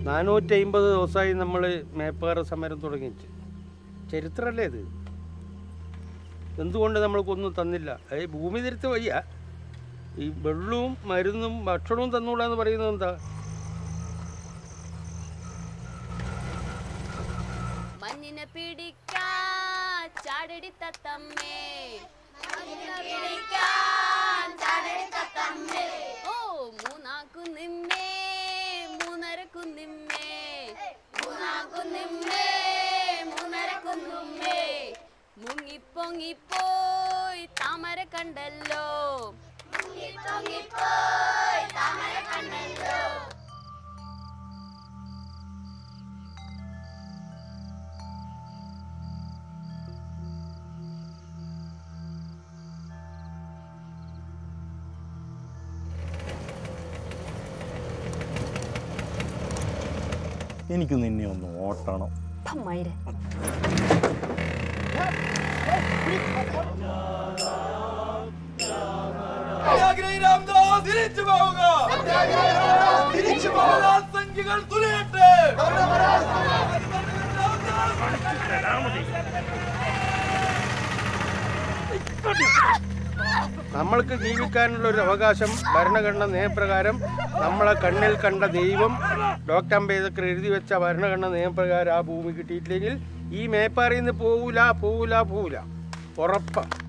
നാനൂറ്റി അമ്പത് ദിവസമായി നമ്മൾ മേപ്പാറ സമരം തുടങ്ങിയിട്ട് ചരിത്രമല്ലേ ഇത് എന്തുകൊണ്ട് നമ്മൾക്കൊന്നും തന്നില്ല ഏ ഭൂമി തിരുത്ത് വയ്യ ഈ വെള്ളവും മരുന്നും ഭക്ഷണവും തന്നൂടാന്ന് പറയുന്നത് എന്താ മഞ്ഞിനെ പിടിക്കാൻ ചാടടി തത്തമ്മേ ഓ മൂന്നാക്കുന്നിമ്മേ മൂന്നരക്കുന്നിമ്മേ മൂന്നാക്കുന്നിമ്മേ മൂന്നരക്കുന്നുമ്മേ മുങ്ങിപ്പൊങ്ങിപ്പോയി താമര കണ്ടല്ലോ മുങ്ങിപ്പൊങ്ങിപ്പോയി താമര കണ്ടല്ലോ എനിക്ക് നിന്നെ ഒന്ന് ഓട്ടണം മയിരെ സത്യാഗ്രഹി രാംദാസ് തിരിച്ചു പോവുക തിരിച്ചു പോവുക സംഖ്യകൾ തുലയട്ടെ നമ്മൾക്ക് ജീവിക്കാനുള്ള ഒരു അവകാശം ഭരണഘടന നിയമപ്രകാരം നമ്മളെ കണ്ണിൽ കണ്ട ദൈവം ഡോക്ടർ അംബേദ്കർ എഴുതി വെച്ച ഭരണഘടന നിയമപ്രകാരം ആ ഭൂമി കിട്ടിയിട്ടില്ലെങ്കിൽ ഈ മേപ്പാറിയിൽ നിന്ന് പോകൂല പോകൂല പോകൂല ഉറപ്പാണ്